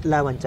ಲಾವಂಚ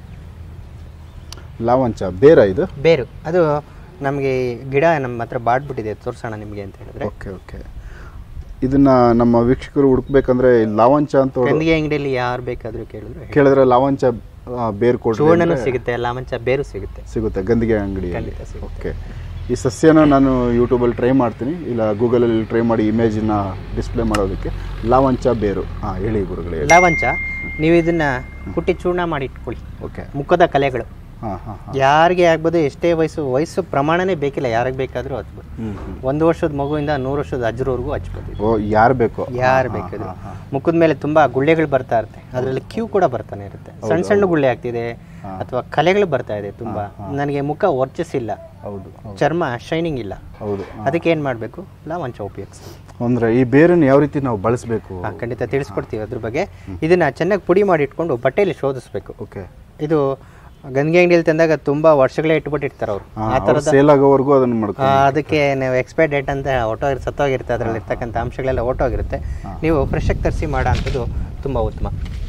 ಲಾವಂಚ ಬೇರ ಇದು ಬೇರು ಅದು ನಮಗೆ ಗಿಡ ನಮ್ಮ ಹತ್ರ ಬಾಡ್ಬಿಟ್ಟಿದೆ ತೋರಿಸೋಣ ನಿಮಗೆ ಅಂತ ಹೇಳಿದ್ರೆ ಓಕೆ ಓಕೆ ಇದನ್ನ ನಮ್ಮ ವೀಕ್ಷಕರು ಹುಡುಕ್ಬೇಕಂದ್ರೆ ಈ ಲಾವಂಚ ಅಂತ ಅವ್ರು ಗಂದಿಗೆ ಅಂಗಡಿಯಲ್ಲಿ ಯಾರು ಬೇಕಾದರೂ ಕೇಳಿದ್ರು ಹೇಳಿ. ಕೇಳಿದ್ರೆ ಲಾವಂಚ ಆ, ಬೇರ್ ಕೊಡ್ರಿ ಚೂರ್ಣನೂ ಅಂದ್ರೆ ಸಿಗುತ್ತೆ ಲಾವಂಚ ಬೇರು ಸಿಗುತ್ತೆ ಸಿಗುತ್ತೆ ಗಂದಿಗೆ ಅಂಗಡಿ ಖಂಡಿತ ಸಿಗುತ್ತೆ. ಓಕೆ ಈ ಸಸ್ಯನ ನಾನು ಯೂಟ್ಯೂಬಲ್ಲಿ ಟ್ರೈ ಮಾಡ್ತೀನಿ ಇಲ್ಲ ಗೂಗಲಲ್ಲಿ ಟ್ರೈ ಮಾಡಿ ಇಮೇಜನ್ನ ಡಿಸ್ಪ್ಲೇ ಮಾಡೋದಕ್ಕೆ ಲಾವಂಚ ಬೇರು ಹಾಂ ಹೇಳಿ ಗುರುಗಳೇ ಹೇಳಿ ಲಾವಂಚ ನೀವು ಇದನ್ನ ಕುಟ್ಟಿ ಚೂರ್ಣ ಮಾಡಿ ಇಟ್ಕೊಳ್ಳಿ ಓಕೆ ಮುಖದ ಕಲೆಗಳು ಹಾಂ ಹಾಂ ಹಾಂ ಯಾರಿಗೆ ಆಗ್ಬೋದು ಎಷ್ಟೇ ವಯಸ್ಸು ವಯಸ್ಸು ಪ್ರಮಾಣನೇ ಬೇಕಿಲ್ಲ ಯಾರಿಗೆ ಬೇಕಾದರೂ ಹಚ್ಬೋದು ಹ್ಞೂ ಹ್ಞೂ ಒಂದು ವರ್ಷದ ಮಗುವಿಂದ ನೂರು ವರ್ಷದ ಅಜ್ಜರವರೆಗೂ ಹಚ್ಬೋದು ಇದು. ಓ ಯಾರು ಬೇಕು ಯಾರು ಬೇಕಾದ್ರು ಮುಖದ ಮೇಲೆ ತುಂಬಾ ಗುಳ್ಳೆಗಳು ಬರ್ತಾ ಇರುತ್ತೆ ಅದರಲ್ಲಿ ಕ್ಯೂ ಕೂಡ ಬರ್ತಾನೆ ಇರುತ್ತೆ ಸಣ್ಣ ಸಣ್ಣ ಗುಳ್ಳೆ ಆಗ್ತಿದೆ ಅಥವಾ ಕಲೆಗಳು ಬರ್ತಾ ಇದೆ ತುಂಬಾ ನನಗೆ ಮುಖ ವರ್ಚಸ್ಸಿಲ್ಲ ಹೌದು ಚರ್ಮ ಶೈನಿಂಗ್ ಇಲ್ಲ ಹೌದು ಅದಕ್ಕೆ ಏನು ಮಾಡಬೇಕು ಲಾವಂಚ ಉಪಯೋಗಿಸ್ತೀವಿ ಅಂದರೆ ಈ ಬೇರನ್ನು ಯಾವ ರೀತಿ ನಾವು ಬಳಸಬೇಕು ಹಾ, ಖಂಡಿತ ತಿಳಿಸ್ಕೊಡ್ತೀವಿ ಅದ್ರ ಬಗ್ಗೆ ಇದನ್ನ ಚೆನ್ನಾಗಿ ಪುಡಿ ಮಾಡಿ ಇಟ್ಕೊಂಡು ಬಟ್ಟೆಯಲ್ಲಿ ಶೋಧಿಸ್ಬೇಕು ಓಕೆ ಇದು ಗಂಗೆ ಅಂಗಡಿಯಲ್ಲಿ ತಂದಾಗ ತುಂಬಾ ವರ್ಷಗಳೇ ಇಟ್ಬಿಟ್ಟಿರ್ತಾರೆ ಅವರು ಆ ಥರದ ಸೇಲ್ ಆಗೋವರೆಗೂ ಅದನ್ನು ಮಾಡ್ಕೊ ಆ, ಅದಕ್ಕೆ ನೀವು ಎಕ್ಸ್ಪೈರ್ ಡೇಟ್ ಅಂತ ಹೊಟ್ಟೋ ಸತ್ತೋಗಿರುತ್ತೆ ಅದರಲ್ಲಿ ಇರ್ತಕ್ಕಂಥ ಅಂಶಗಳೆಲ್ಲ ಹೊಟ್ಟೋಗಿರುತ್ತೆ ನೀವು ಫ್ರೆಶ್ ಆಗಿ ತರಿಸಿ ಮಾಡೋ ಅಂಥದ್ದು ತುಂಬ ಉತ್ತಮ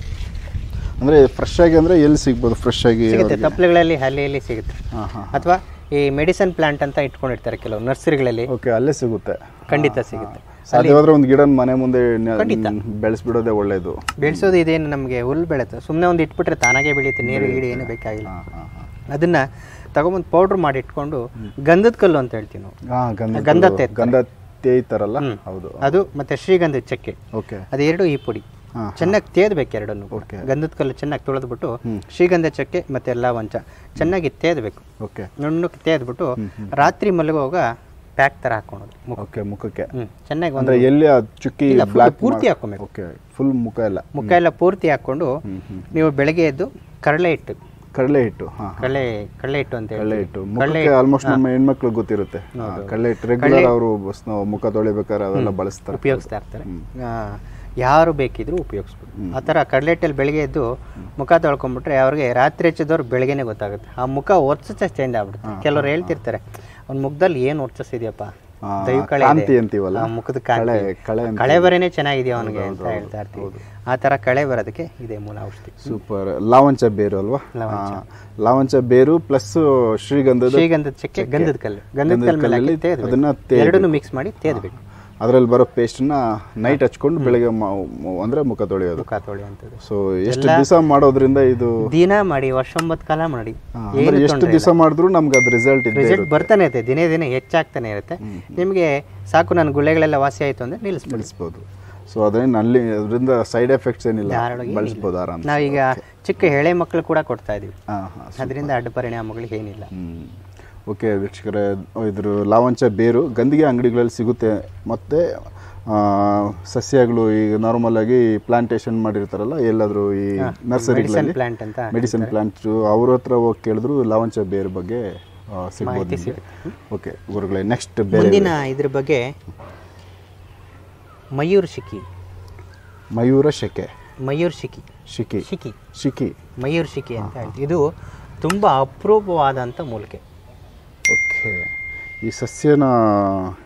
ಅಂದರೆ ಫ್ರೆಶ್ ಆಗಿ ಅಂದರೆ ಎಲ್ಲಿ ಸಿಗ್ಬೋದು ಫ್ರೆಶ್ ಆಗಿ ಸಿಗುತ್ತೆ ತಪ್ಪಲೆಗಳಲ್ಲಿ ಹಳ್ಳಿಯಲ್ಲಿ ಸಿಗುತ್ತೆ ಹಾಂ ಹಾಂ ಅಥವಾ ಈ ಮೆಡಿಸನ್ ಪ್ಲಾಂಟ್ ಅಂತ ಇಟ್ಕೊಂಡಿರ್ತಾರೆ ಕೆಲವು ನರ್ಸರಿಗಳಲ್ಲಿ ಓಕೆ ಅಲ್ಲೇ ಸಿಗುತ್ತೆ ಖಂಡಿತ ಸಿಗುತ್ತೆ ಸಾಧ್ಯವಾದ್ರೆ ಒಂದು ಗಿಡ ಮನೆ ಮುಂದೆ ಬೆಳೆಸ್ಬಿಡೋದೇ ಒಳ್ಳೇದು ಬೆಳೆಸೋದು ಇದೇನು ನಮಗೆ ಹುಲ್ಲು ಬೆಳೆಯುತ್ತೆ ಸುಮ್ಮನೆ ಒಂದು ಇಟ್ಬಿಟ್ರೆ ತಾನಾಗೆ ಬೆಳೆಯುತ್ತೆ ನೀರು ಗೀಡು ಏನು ಬೇಕಾಗಿಲ್ಲ ಹಾಂ ಹಾಂ ಹಾಂ ಅದನ್ನ ತಗೊಂಬಂದು ಪೌಡ್ರ್ ಮಾಡಿ ಇಟ್ಕೊಂಡು ಗಂಧದ ಕಲ್ಲು ಅಂತ ಹೇಳ್ತೀವಿ ನಾವು ಹಾಂ ಗಂಧ ಗಂಧ ತೇರ್ತಾರೆ. ಗಂಧ ತೇಯ್ತಾರಲ್ಲ ಹೌದು ಅದು ಮತ್ತೆ ಶ್ರೀಗಂಧದ ಚಕ್ಕೆ ಓಕೆ ಅದೆರಡು ಈ ಪುಡಿ ಹಾಂ ಚೆನ್ನಾಗಿ ತೇದ್ಬೇಕು ಎರಡನ್ನು Okay. ಗಂಧದ ಕಲ್ಲು ಚೆನ್ನಾಗಿ ತೊಳೆದ್ಬಿಟ್ಟು ಶ್ರೀಗಂಧ ಚಕ್ಕೆ ಮತ್ತೆ ಲವಂಚ ಚೆನ್ನಾಗಿ ತೇದ್ಬೇಕು ಓಕೆ ನುಣ್ಣಕ್ಕೆ ತೇದ್ಬಿಟ್ಟು ರಾತ್ರಿ ಮಲಗುವಾಗ ಪ್ಯಾಕ್ ತರ ಹಾಕೊಳೋದು ಮುಖ ಓಕೆ ಮುಖಕ್ಕೆ ಹ್ಮ್ ಚೆನ್ನಾಗಿ ಒಂದು ಅಂದ್ರೆ ಎಲ್ಲಿ ಆ ಚುಕ್ಕಿ ಇಲ್ಲ, full ಬ್ಲಾಕ್ ಪೂರ್ತಿ ಹಾಕ್ಕೊಬೇಕು. ಓಕೆ ಫುಲ್ ಮುಖ ಎಲ್ಲ ಮುಖ ಎಲ್ಲ ಪೂರ್ತಿ ಹಾಕೊಂಡು ನೀವು ಬೆಳಗ್ಗೆ ಎದ್ದು ಕಡಲೆ ಹಿಟ್ಟು ಕಡಲೆ ಹಿಟ್ಟು ಹಾಂ ಕಡಲೆ ಕಡಲೆ ಹಿಟ್ಟು ಅಂತ ಕಡಲೆ ಹೇಳಿ ಹಿಟ್ಟು ಮುಖಕ್ಕೆ ಆಲ್ಮೋಸ್ಟ್ ನಮ್ಮ ಹೆಣ್ಮಕ್ಳು ಗೊತ್ತಿರುತ್ತೆ ಹಾ, ಕಡಲೆ ಹಿಟ್ಟು ರೆಗ್ಯುಲರ್ ಅವರು ಮುಖ ತೊಳಿಬೇಕಾದ್ರೆ ಅವೆಲ್ಲ ಬಳಸ್ತಾರೆ ಉಪಯೋಗಿಸ್ತಾ ಇರ್ತಾರೆ ಆ, ಯಾರು ಬೇಕಿದ್ರು ಉಪಯೋಗಿಸ್ಬೋದು ಆ ಥರ ಕಡಲೆ ಹಿಟ್ಟಲ್ಲಿ ಬೆಳಗ್ಗೆ ಎದ್ದು ಮುಖ ತೊಳ್ಕೊಂಡ್ಬಿಟ್ರೆ ಅವ್ರಿಗೆ ರಾತ್ರಿ ಹಚ್ಚಿದವ್ರು ಬೆಳಗ್ಗೆನೆ ಗೊತ್ತಾಗುತ್ತೆ ಆ ಮುಖ ವರ್ಚಸ್ ಚೇಂಜ್ ಆಗ್ಬಿಡುತ್ತೆ ಕೆಲವ್ರು ಹೇಳ್ತಿರ್ತಾರೆ ಅವ್ನ ಮುಖದಲ್ಲಿ ಏನು ವರ್ಚಸ್ ಇದೆಯಪ್ಪ ಆ, ದೈವ ಕಳೆ ಕಾಂತಿ ಇದೆ. ಅಂತೀವಲ್ಲ ಆ, ಮುಖದ ಕಾಂತಿ ಕಳೆ ಕಳೆ ಅಂತ ಕಳೆ ಬರೇನೆ ಚೆನ್ನಾಗಿದೆಯಾ ಅವನಿಗೆ ಅಂತ ಹೇಳ್ತಾ ಇರ್ತೀವಿ ಆ ಥರ ಕಳೆ ಬರೋದಕ್ಕೆ ಇದೆ ಮೂಲ ಔಷಧಿ ಸೂಪರ್ ಲಾವಂಚ ಬೇರು ಅಲ್ವಾ ಹಾ, ಲಾವಂಚ ಬೇರು ಪ್ಲಸ್ ಶ್ರೀಗಂಧದ ಶ್ರೀಗಂಧದ ಚಕ್ಕೆ ಗಂಧದ ಕಲ್ಲು ಗಂಧದ ಕಲ್ಲು ಮೇಲೆ ಹಾಕಿ ತೇದ್ಬೇಕು. ಅದನ್ನ ತೇ ಎರಡನ್ನೂ ಮಿಕ್ಸ್ ಮಾಡಿ ತೇದ್ಬೇಕು ಅದರಲ್ಲಿ ಬರೋ ಪೇಸ್ಟ್ನ ನೈಟ್ ಹಚ್ಕೊಂಡು ಬೆಳಗ್ಗೆ ಮ- ಮ- ಅಂದ್ರೆ ಮುಖ ತೊಳೆಯೋದು ಮುಖ ತೊಳೆಯುವಂಥದ್ದು ಸೊ ಎಷ್ಟು ದಿವಸ ಮಾಡೋದ್ರಿಂದ ಇದು ದಿನ ಮಾಡಿ ವರ್ಷೊಂಬತ್ತು ಕಾಲ ಮಾಡಿ ಹಾ, ಅಂದ್ರೆ ಎಷ್ಟು ದಿವಸ ಮಾಡಿದ್ರು ನಮ್ಗೆ ಅದು ರಿಸಲ್ಟ್ ಇದೆ ರಿಸಲ್ಟ್ ಬರ್ತಾನೆ ಇರುತ್ತೆ ದಿನೇ ದಿನೇ ಹೆಚ್ಚಾಗ್ತಾನೆ ಇರುತ್ತೆ ನಿಮಗೆ ಸಾಕು ನನ್ನ ಗುಳ್ಳೆಗಳೆಲ್ಲ ವಾಸಿ ಆಯಿತು ಅಂದರೆ ನಿಲ್ಲಿಸ್ಬಿಡಿ ಬಳಸ್ಬೋದು ಸೊ ಅದೇನು ಅಲ್ಲಿ ಅದರಿಂದ ಸೈಡ್ ಎಫೆಕ್ಟ್ಸ್ ಏನಿಲ್ಲ ಧಾರಾಳವಾಗಿ ಬಳಸ್ಬೋದು ಆರಾಮ್ ನಾವೀಗ ಚಿಕ್ಕ ಎಳೆ ಮಕ್ಕಳು ಕೂಡ ಕೊಡ್ತಾ ಇದೀವಿ ಹಾಂ ಹಾಂ ಅದರಿಂದ ಅಡ್ಡ ಪರಿಣಾಮಗಳು ಏನಿಲ್ಲ ಓಕೆ ವೀಕ್ಷಕರೇ ಇದ್ರ ಲಾವಂಚ ಬೇರು ಗಂದಿಗೆ ಅಂಗಡಿಗಳಲ್ಲಿ ಸಿಗುತ್ತೆ ಮತ್ತು ಸಸ್ಯಗಳು ಈಗ ನಾರ್ಮಲ್ ಆಗಿ ಪ್ಲಾಂಟೇಶನ್ ಮಾಡಿರ್ತಾರಲ್ಲ ಎಲ್ಲಾದರೂ ಈ ನರ್ಸರಿಗಳಲ್ಲಿ ಪ್ಲಾಂಟ್ ಅಂತ ಮೆಡಿಸಿನ್ ಪ್ಲಾಂಟ್ ಅವ್ರ ಹತ್ರ ಹೋಗಿ ಕೇಳಿದ್ರು ಲಾವಂಚ ಬೇರು ಬಗ್ಗೆ ಆ, ಸಿಗ್ಬೋದು ನಿಮ್ಗೆ. ಓಕೆ ಗುರುಗಳೇ ನೆಕ್ಸ್ಟ್ ಬೇರೆ ಮುಂದಿನ ಇದ್ರ ಬಗ್ಗೆ ಮಯೂರ್ ಶಿಕಿ ಮಯೂರ ಶೆಕೆ ಮಯೂರ್ ಶಿಕಿ ಶಿಕಿ ಶಿಕಿ ಶಿಕಿ ಮಯೂರ್ ಶಿಕಿ ಅಂತ ಹೇಳ್ತೀವಿ ಇದು ತುಂಬ ಅಪರೂಪವಾದಂಥ ಮೂಲಿಕೆ ಓಕೆ ಈ ಸಸ್ಯನ